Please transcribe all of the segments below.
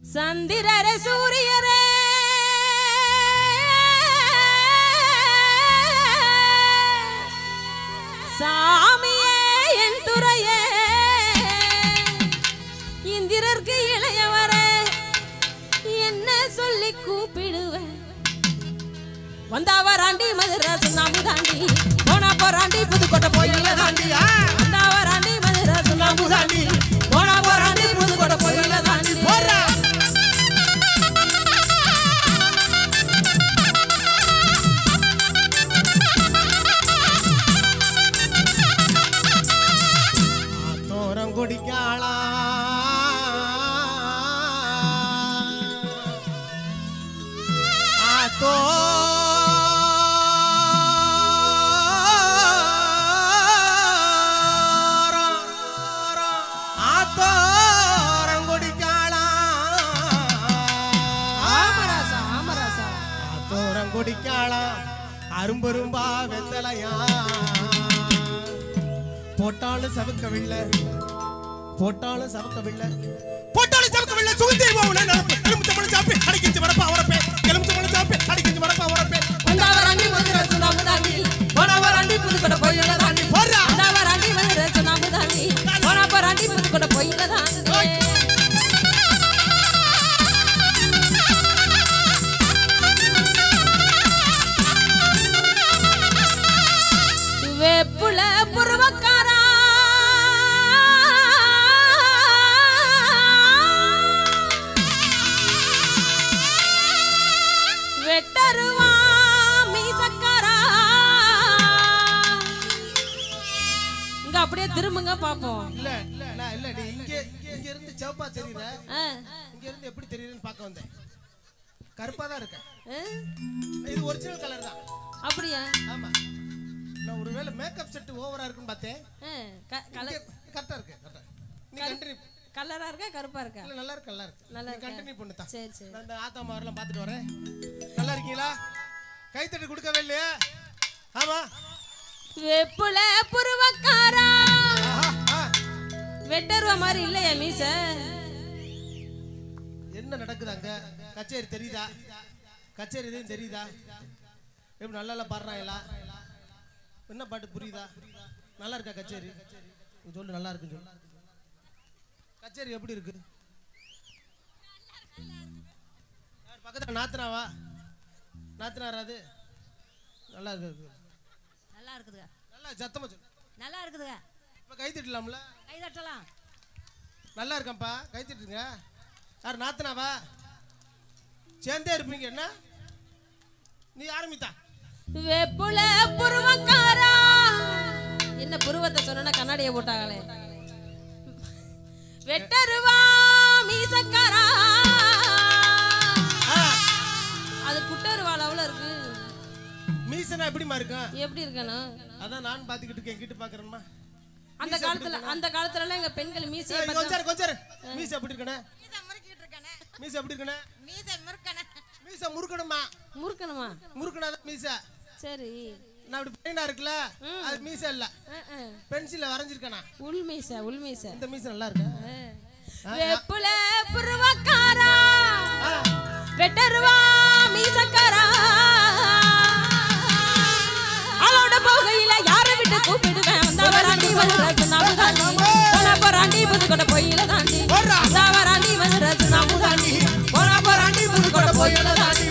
சந்திரரே சூரியரே சாமியே என் துறையே இந்திரர்க்கு இளையவரே என்ன சொல்லி கூப்பிடுவேன் வந்தாவராண்டி மதுராசு நாமு தாண்டி போனா போராண்டி புதுக்கோட்டை போயில தாண்டி வந்தாவராண்டி மதுராசு நாமு தாண்டி போனா போராண்டி புதுக்கோட்டை போயில தாண்டி போறா தோரம் குடிக்காளா ஆத்தோ ஆத்தோரம் குடிக்காளா ஆமராசா ஆமராசா ஆத்தோரம் குடிக்காளா அரும்பரும்பா வெத்தலையா போட்டாலும் சவுக்கவில்லை போட்டாலும் சவுக்கவில்லை போட்டாலும் சவுக்கவில்லை சுகுந்தேவா உன நடப்பு எலுமிச்சம்பழம் சாப்பி அடிக்கிஞ்சு வரப்பா வரப்பே எலுமிச்சம்பழம் சாப்பி அடிக்கிஞ்சு வரப்பா வரப்பே வந்தாவராண்டி மதுராசு நாமு தாண்டி போனா போராண்டி புதுக்கோட்டை போயில தாண்டி போறா வந்தாவராண்டி மதுராசு நாமு தாண்டி போனா போராண்டி புதுக்கோட்டை போயில தாண்டி வேப்புல புருவக்காரா வெட்டருவா மீசக்காரா இங்க அப்படியே திரும்புங்க பாப்போம் இல்ல இல்ல நான் இல்ல நீ இங்க இங்க இருந்து சிவப்பா தெரியுற ஆ, இங்க இருந்து எப்படி தெரியுதுன்னு பார்க்க வந்தேன் கருப்பா தான் இருக்கேன் ஆ, இது ஒரிஜினல் கலர் தான் அப்படியா ஆமா நான் ஒருவேளை மேக்கப் செட் ஓவரா இருக்குன்னு பார்த்தேன் ஆ, க- கலர் கரெக்டா இருக்கு கரெக்டா நீ கண்டினியூ கலரா இருக்கா கருப்பா இருக்கா இல்ல நல்லா இருக்கு நல்லா இருக்கு நல்லா நீ இருக்கா? கண்டினியூ பண்ணு தான் சரி சரி நான் இந்த ஆத்தா மாரெல்லாம் பார்த்துட்டு வரேன் நல்லா இருக்கீங்களா கைத்தட்டு கொடுக்கவே இல்லையா ஆமா வெப்புல புருவக்காரா ஆஹா, ஆ. வெட்டருவா மாதிரி இல்லையா மீச என்ன நடக்குது அங்க கச்சேரி தெரியுதா கச்சேரி எதுவும் தெரியுதா எப்படி நல்லா நல்லா பாடுறாங்களா என்ன பாட்டு புரியுதா நல்லா இருக்கா கச்சேரி நீ சொல்லு நல்லா இருக்குன்னு சொல்லு கச்சேரி எப்படி இருக்கு யார் பக்கத்துல நாத்தனாவா நாத்தனாரா அது நல்லா இருக்கு நல்லா இருக்குதுங்க நல்லா சத்தமா சொல்லு நல்லா இருக்குதுங்க இப்போ கை தட்டலாம்ல கை தட்டலாம் நல்லா இருக்கேன்ப்பா கை தட்டுங்க யார் நாத்தனாவா சேர்ந்தே இருப்பீங்க என்ன நீ ஆரம்பித்தா வெப்புல புருவக்காரா என்ன புருவத்தை சொன்னா கண்ணாடிய போட்டாங்களே வெட்டருவா மீசக்காரா அது குட்டருவா அளவுல இருக்கு மீசனா எப்படிமா இருக்கும் எப்படி இருக்கணும் அதான் நான் பாத்துக்கிட்டு இருக்கேன் கிட்ட பாக்குறேன்மா அந்த காலத்துல அந்த காலத்துல எல்லாம் எங்க பெண்கள் மீசையை ஏய், பார்த்தா- கொஞ்சம் கொஞ்சம் மீச எப்படி இருக்கனே மீச எப்படி இருக்கனே மீச முறுக்கணுமா முறுக்கணுமா முறுக்கனாதான் மீச சரி நான் அப்படி பெயினா இருக்குல்ல அது மீச இல்ல அஹ், அஹ். பென்சில்ல வரைஞ்சிருக்கேனா உள் மீசை உள் மீசை இந்த மீச நல்லா இருக்கு வெப்புல புருவக்காரா வெட்டருவா மீசக்காரா அவளோட போகையில யார விட்டு கூப்பிடுவேன் வந்தவராண்டி வந்துறது நாமு தாண்டி போன போராண்டி புதுக்கோட்டை போயில தாண்டி வந்தவராண்டி வந்துறது நாமு தாண்டி போன போராண்டி புதுக்கோட்டை போயில தாண்டி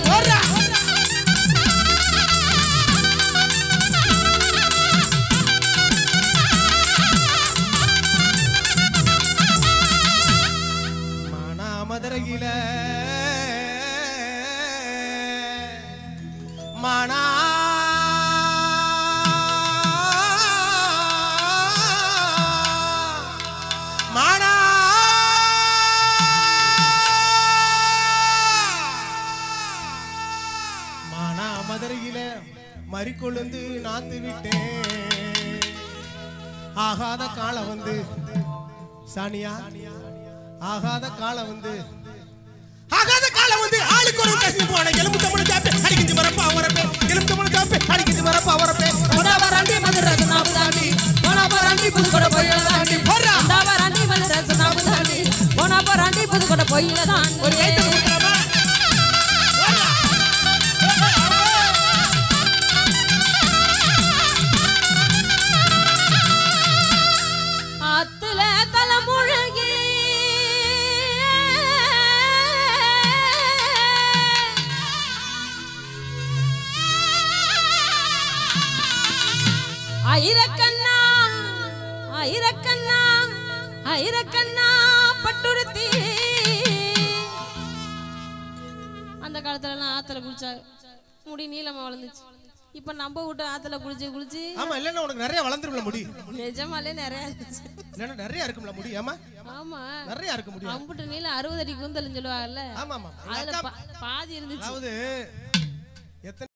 மானாமதுரையில மானா மானா மானாமதுரையில மறிக்கொழுந்து நாத்து விட்டேன் ஆகாத காலம் வந்து சானியா ஆகாத காலம் வந்து ஆகாத காலம் வந்து ஆளுக்கு ஒரு கசி போன எலும்பு தமிழ் சாப்பி அடிக்கிட்டு வரப்பா வரப்பே எலும்பு தமிழ் சாப்பி அடிக்கிட்டு வரப்பா வரப்பே வந்தவராண்டி வந்துறது நாமு தாண்டி போன போராண்டி புதுக்கோட்டை போயில தாண்டி போறா வந்தவராண்டி வந்துறது நாமு தாண்டி போன போராண்டி புதுக்கோட்டை பொய்யில தாண்டி ஒரு கைத்தட்டு கொடுக்கலாமா? ஓடுறா. ஆத்துல தலைமுழுகி ஐரக்கண்ணா ஐரக்கண்ணா ஐரக்கண்ணா பட்டுடுத்தி அந்த காலத்துலலாம் ஆத்துல குளிச்சாங்க முடி நீளமா வளர்ந்துச்சு இப்ப நம்ம விட்டு ஆத்துல குளிச்சு குளிச்சு ஆமா இல்லன்னா உனக்கு நிறைய வளர்ந்துரும்ல முடி நிஜமாலே நிறைய இருந்துச்சு இல்லன்னா நிறைய இருக்கும்ல முடி ஆமா ஆமா நிறைய இருக்கு முடி அம்புட்டு நீளம் அறுபது அடி கூந்தல்னு சொல்லுவாங்கல்ல ஆமா ஆமா எங்க அதுல அக்கா பா- பாதி இருந்துச்சு அதாவது எத்தனை